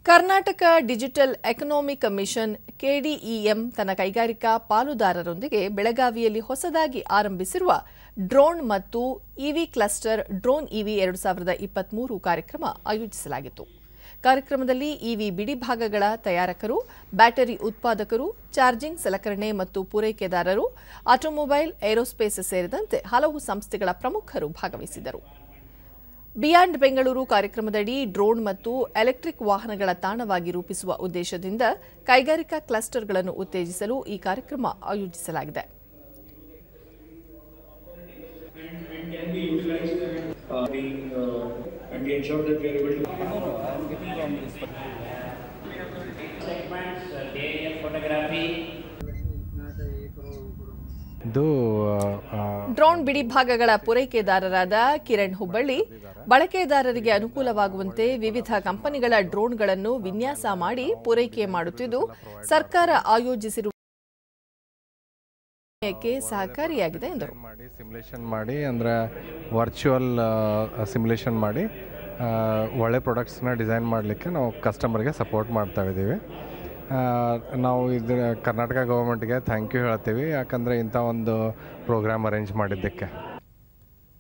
Karnataka digital economic mission KDEM ತನ್ನ ಕೈಗಾರಿಕಾ ಪಾಲುದಾರರೊಂದಿಗೆ ಬೆಳಗಾವಿಯಲ್ಲಿ ಹೊಸದಾಗಿ ಆರಂಭಿಸಿರುವ ಡ್ರೋನ್ ಮತ್ತು ಇವಿ ಕ್ಲಸ್ಟರ್ ಡ್ರೋನ್ ಇವಿ ಎರಡು ಸಾವಿರದ ಇಪ್ಪತ್ಮೂರು ಕಾರ್ಯಕ್ರಮ ಆಯೋಜಿಸಲಾಗಿತ್ತು ಕಾರ್ಯಕ್ರಮದಲ್ಲಿ ಇವಿ ಬಿಡಿಭಾಗಗಳ ತಯಾರಕರು ಬ್ಯಾಟರಿ ಉತ್ಪಾದಕರು ಚಾರ್ಜಿಂಗ್ ಸಲಕರಣೆ ಮತ್ತು ಪೂರೈಕೆದಾರರು ಆಟೋಮೊಬೈಲ್ ಏರೋಸ್ಪೇಸ್ ಸೇರಿದಂತೆ ಹಲವು ಸಂಸ್ಥೆಗಳ ಪ್ರಮುಖರು ಭಾಗವಹಿಸಿದರು ಬಿಯಾಂಡ್ ಬೆಂಗಳೂರು ಕಾರ್ಯಕ್ರಮದಡಿ ಡ್ರೋನ್ ಮತ್ತು ಎಲೆಕ್ಟ್ರಿಕ್ ವಾಹನಗಳ ತಾಣವಾಗಿ ರೂಪಿಸುವ ಉದ್ದೇಶದಿಂದ ಕೈಗಾರಿಕಾ ಕ್ಲಸ್ಟರ್ಗಳನ್ನು ಉತ್ತೇಜಿಸಲು ಈ ಕಾರ್ಯಕ್ರಮ ಆಯೋಜಿಸಲಾಗಿದೆ can be utilized uh, being uh, and we ensure that we are able to segments, uh, aerial photography, ಇದು ಆ, ಡ್ರೋನ್ ಬಿಡಿಭಾಗಗಳ ಪೂರೈಕೆದಾರರಾದ ಕಿರಣ್ ಹುಬ್ಬಳ್ಳಿ ಬಳಕೆದಾರರಿಗೆ ಅನುಕೂಲವಾಗುವಂತೆ ವಿವಿಧ ಕಂಪನಿಗಳ ಡ್ರೋನ್ಗಳನ್ನು ವಿನ್ಯಾಸ ಮಾಡಿ ಪೂರೈಕೆ ಮಾಡುತ್ತಿದ್ದು ಸರ್ಕಾರ ಆಯೋಜಿಸಿರುವ ಕ್ಕೆ ಸಹಕಾರಿಯಾಗಿದೆ ಎಂದರು ಮಾಡಿ ಸಿಮ್ಯುಲೇಷನ್ ಮಾಡಿ ಅಂದರೆ ವರ್ಚುವಲ್ ಸಿಮ್ಯುಲೇಷನ್ ಮಾಡಿ ಆ, ಒಳ್ಳೆ ಪ್ರಾಡಕ್ಟ್ಸ್ನ ಡಿಸೈನ್ ಮಾಡಲಿಕ್ಕೆ ನಾವು ಕಸ್ಟಮರ್ಗೆ ಸಪೋರ್ಟ್ ಮಾಡ್ತಾ ಇದ್ದೀವಿ ಆ, ನಾವು ಇದು ಕರ್ನಾಟಕ ಗೌರ್ಮೆಂಟ್ಗೆ ಥ್ಯಾಂಕ್ ಯು ಹೇಳ್ತೀವಿ ಯಾಕಂದರೆ ಇಂಥ ಒಂದು ಪ್ರೋಗ್ರಾಮ್ ಅರೇಂಜ್ ಮಾಡಿದ್ದಕ್ಕೆ